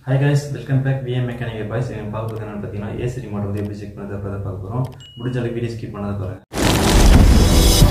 hi guys welcome back VM mechanical boys எங்கள் பார்க்க போகிறது என்னன்னு பார்த்தீங்கன்னா ஏசி ரிமோட் வந்து எப்படி செக் பண்ணுறது அப்போ பார்க்க போகிறோம் முடிஞ்ச அளவுக்கு வீடியோ ஸ்கிப் பண்ணாத பாருங்க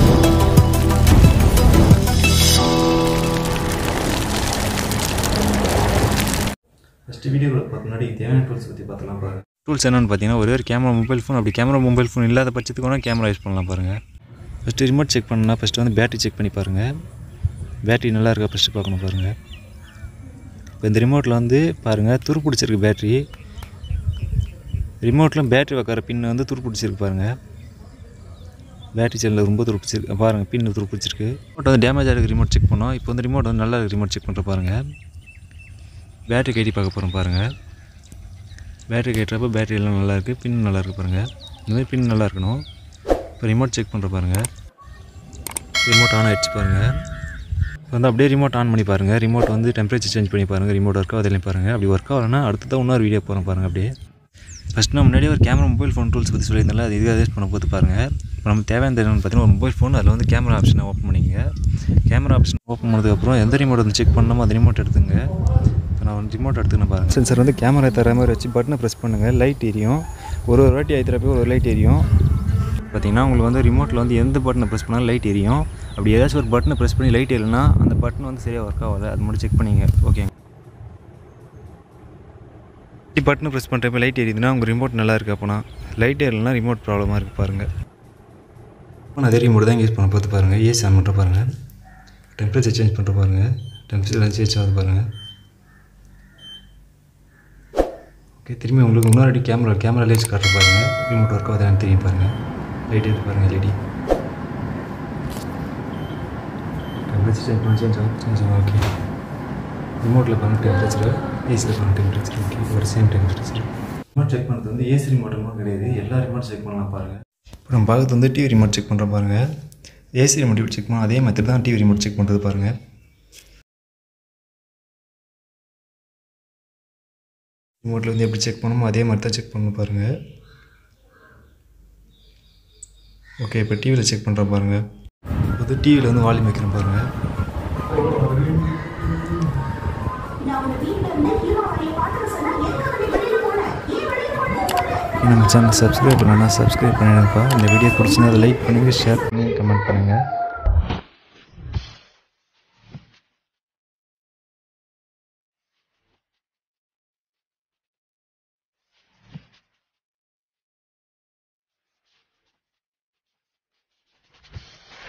ஃபஸ்ட்டு வீடியோவில் பார்க்க முன்னாடி தேவையான டூல்ஸ் பற்றி பார்த்துலாம் பாருங்க டூல்ஸ் என்னென்னு பார்த்தீங்கன்னா ஒரே ஒரு கேமரா மொபைல் ஃபோன் அப்படி கேமரா மொபைல் ஃபோன் இல்லாத பட்சத்துக்கு வேணால் கேமரா யூஸ் பண்ணலாம் பாருங்கள் ஃபஸ்ட்டு ரிமோட் செக் பண்ணணும்னா ஃபஸ்ட்டு வந்து பேட்டரி செக் பண்ணி பாருங்கள் பேட்டரி நல்லா இருக்கா ஃபஸ்ட்டு பார்க்கணும் பாருங்கள் இப்போ இந்த ரிமோட்டில் வந்து பாருங்கள் துரு பிடிச்சிருக்கு பேட்டரி ரிமோட்டில் பேட்டரி வைக்கிற பின்னு வந்து துரு பிடிச்சிருக்கு பாருங்கள் பேட்டரி செல்லில் ரொம்ப துரு பிடிச்சிருக்கு பாருங்கள் பின்னு துரு பிடிச்சிருக்கு ரிமோட் வந்து டேமேஜ் ஆகிருக்கு ரிமோட் செக் பண்ணோம் இப்போ வந்து ரிமோட் வந்து நல்லா ரிமோட் செக் பண்ணுற பாருங்கள் பேட்டரி கட்டி பார்க்க போகிறோம் பாருங்கள் பேட்டரி கேட்டுறப்ப பேட்டரி எல்லாம் நல்லா இருக்குது பின் நல்லா இருக்கு பாருங்கள் இந்த மாதிரி பின் நல்லா இருக்கணும் இப்போ ரிமோட் செக் பண்ணுற பாருங்கள் ரிமோட் ஆன் ஆகிடுச்சு பாருங்கள் இப்போ வந்து அப்படியே ரிமோட் ஆன் பண்ணி பாருங்கள் ரிமோட் வந்து டெம்பரேச்சர் சேஞ்ச் பண்ணி பாருங்கள் ரிமோட் ஒர்க் ஆகுதுலையும் பாருங்கள் அப்படி ஒர்க் ஆகலைன்னா அடுத்து தான் இன்னொரு வீடியோ போகிறோம் பாருங்கள் அப்படியே ஃபஸ்ட் நான் முன்னாடியே ஒரு கேமரா மொபைல் ஃபோன் டூல்ஸ் பற்றி சொல்லியிருந்தால அது இதுக்கு அட்ஜஸ்ட் பண்ண போது பாருங்கள் இப்போ நம்ம தேவையான என்னென்னு பார்த்தீங்கன்னா ஒரு மொபைல் ஃபோன் அதில் வந்து கேமரா ஆப்ஷனை ஓப்பன் பண்ணிக்கங்க கேமரா ஆப்ஷன் ஓப்பன் பண்ணதுக்கப்புறம் எந்த ரிமோட் வந்து செக் பண்ணணுமோ அந்த ரிமோட் எடுத்துங்க இப்போ நான் வந்து ரிமோட் எடுத்துக்கணும் பாருங்கள் சென்சர் வந்து கேமரா தர மாதிரி வச்சு பட்டனை ப்ரெஸ் பண்ணுங்கள் லைட் எரியும் ஒரு ஒரு வாட்டி ஆயிரப்போ ஒரு லைட் எரியும் பார்த்தீங்கன்னா உங்களுக்கு வந்து ரிமோட்டில் வந்து எந்த பட்டனை ப்ரெஸ் பண்ணாலும் லைட் எரியும் அப்படி ஏதாச்சும் ஒரு பட்டனை ப்ரெஸ் பண்ணி லைட் எரியலைன்னா அந்த பட்டன் வந்து சரியாக ஒர்க் ஆகாது அது மட்டும் செக் பண்ணிங்க ஓகேங்க பட்டனை ப்ரெஸ் பண்ணுறப்ப லைட் எரியுதுன்னா உங்கள் ரிமோட் நல்லா இருக்கு அப்போனா லைட் எரியலைன்னா ரிமோட் ப்ராப்ளமாக இருக்குது பாருங்கள் இப்போ நான் அதே ரிமோட் தான் யூஸ் பண்ண பார்த்து பாருங்கள் ஏசி ஆன் பண்ணுற பாருங்கள் டெம்பரேச்சர் சேஞ்ச் பண்ணுற பாருங்கள் டெம்பரேச்சர் சேஞ்ச் ஆகுது பாருங்கள் ஓகே திரும்பி உங்களுக்கு இன்னொரு அடி கேமரா கேமரா லேஸ் காட்டுற பாருங்கள் ரிமோட் ஒர்க் ஆகுது தெரியும் பாருங்கள் லைட் எடுத்து பாருங்கள் எல்இடி டெம்பரேச்சர் சேஞ்ச் பண்ணி சேஞ்ச் ஆகும் சேஞ்ச் ஆகும் ஓகே ரிமோட்டில் பாருங்கள் டெம்பரேச்சர் ஏசியில் பாருங்கள் டெம்பரேச்சர் ஓகே ஒரு சேம் டெம்பரேச்சர் ரிமோட் செக் பண்ணுறது வந்து ஏசி ரிமோட் மட்டும் கிடையாது எல்லா ரிமோட் செக் பண்ணலாம் பாருங்கள் இப்போ நம்ம பார்க்கறது வந்து டிவி ரிமோட் செக் பண்ணுறோம் பாருங்கள் ஏசி ரிமோட் செக் பண்ணோம் அதே மெத்தட் தான் டிவி ரிமோட் செக் பண்ணுறது பாருங்கள் ரிமோட்டில் வந்து எப்படி செக் பண்ணணுமோ அதே மாதிரி தான் செக் பண்ணணும் பாருங்கள் ஓகே இப்போ டிவியில் செக் பண்ணுறோம் பாருங்கள் வந்து டிவியில் வந்து வால்யூம் வைக்கிறோம் பாருங்கள் நம்ம சேனல் சப்ஸ்கிரைப் பண்ணலன்னா சப்ஸ்கிரைப் பண்ணிடுங்கப்பா இந்த வீடியோ பிடிச்சிருந்தா லைக் பண்ணுங்கள் ஷேர் பண்ணுங்கள் கமெண்ட் பண்ணுங்கள்